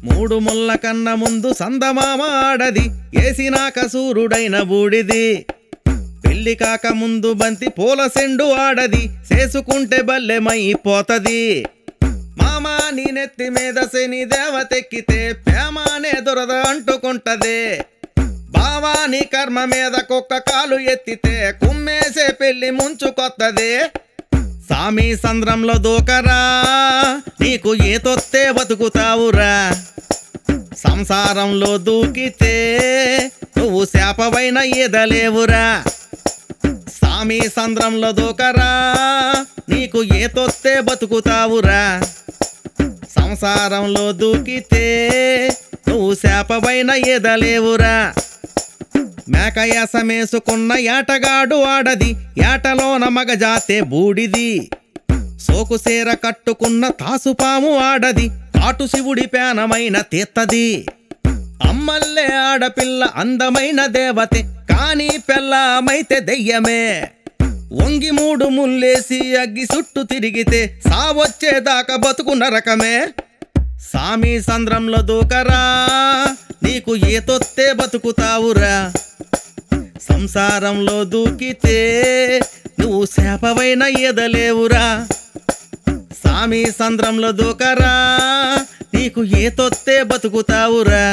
మూడు ముళ్ళ కన్న ముందు సందమామ ఆడది ఏసినాక సూర్యుడైన బూడిది పెళ్లి కాక ముందు బంతి పూల సెండు ఆడది చేసుకుంటే బల్లెమైపోతది మామా నీ నెత్తి మీద శని దేవతెక్కితే ప్రేమానే దురద అంటుకుంటదే బావా నీ కర్మ మీద కుక్క కాలు ఎత్తితే కుమ్మేసే పెళ్లి ముంచుకొత్తదే సామి సంద్రంలో దూకరా నీకు ఏ తొత్తే బతుకుతావురా సంసారంలో దూకితే నువ్వు శాపవైన ఈదలేవురా సామి సంద్రంలో దూకరా నీకు ఏ తొత్తే బతుకుతావురా సంసారంలో దూకితే నువ్వు శాపవైన ఈదలేవురా మేక యాసమేసుకున్న ఏటగాడు ఆడది ఏటలోన మగజాతే బూడిది సోకుసేర కట్టుకున్న తాసుపాము ఆడది కాటు శివుడి పేనమైన తీత్తది అమ్మల్లే ఆడపిల్ల అందమైన దేవతే కానీ పెళ్ళమైతే దెయ్యమే వంగి మూడు ముల్లేసి అగ్గి చుట్టూ తిరిగితే సావొచ్చేదాకా బతుకు నరకమే సామి సంద్రంలో దూకరా నీకు ఏ తొత్తే బతుకుతావురా సంసారంలో దూకితే నువ్వు శాపవైన ఈదలేవురా సామి సంద్రంలో దూకరా నీకు ఏ తొత్తే బతుకుతావురా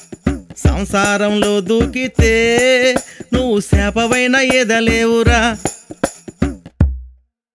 సంసారంలో దూకితే నువ్వు శాపవైన ఈదలేవురా